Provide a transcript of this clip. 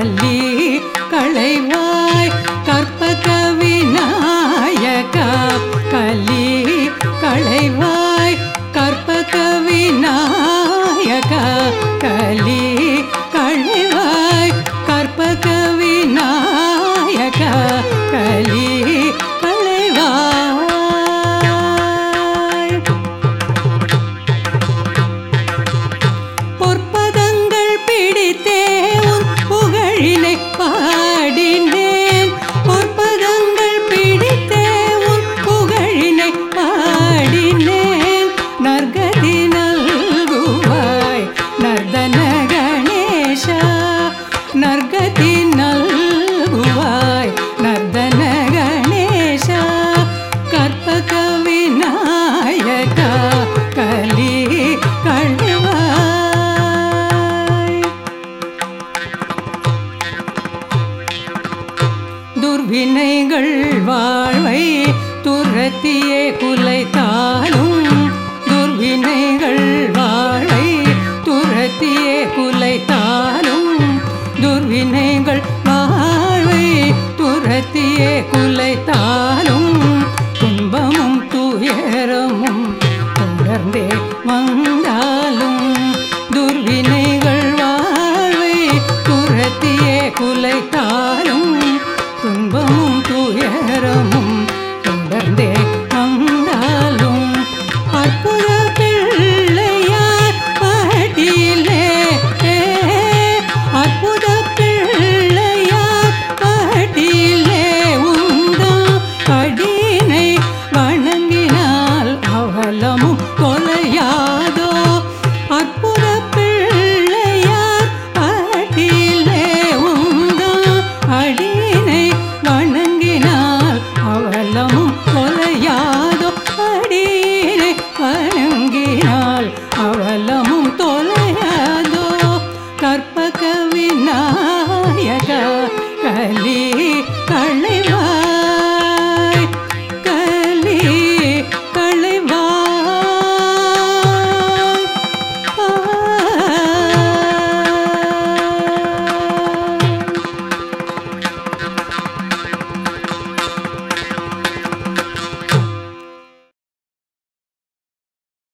கலி களைவாய் கற்பக விநாயகா கலி களைவாய் கற்பக விநாயகா கலி களைவாய் கற்பக விநாயகா கலி களைவாய் பொற்பதங்கள் பிடித்தே உன் புகழினை பாடினேன் பொற்பதங்கள் பிடித்தே உன் புகழினை பாடினேன் நற்கதி நல்குவாய் நர்தன கணேஷா நற்கதி நல்குவாய் நர்தன கணேஷா கற்பக விநாயகா கலி கழுவாய் துர்வினைகள் வாழ்வை துரத்தியே குலைத்தாலும் துர்வினைகள் வாழ்வை துரத்தியே குலைத்தாலும் துர்வினைகள் வாழ்வை துரத்தியே குலைத்தாலும் துன்பமும் துயரமும் தொடர்ந்தே வந்தாலும் துர்வினைகள் வாழ்வை துரத்தியே குலைத்தாலும்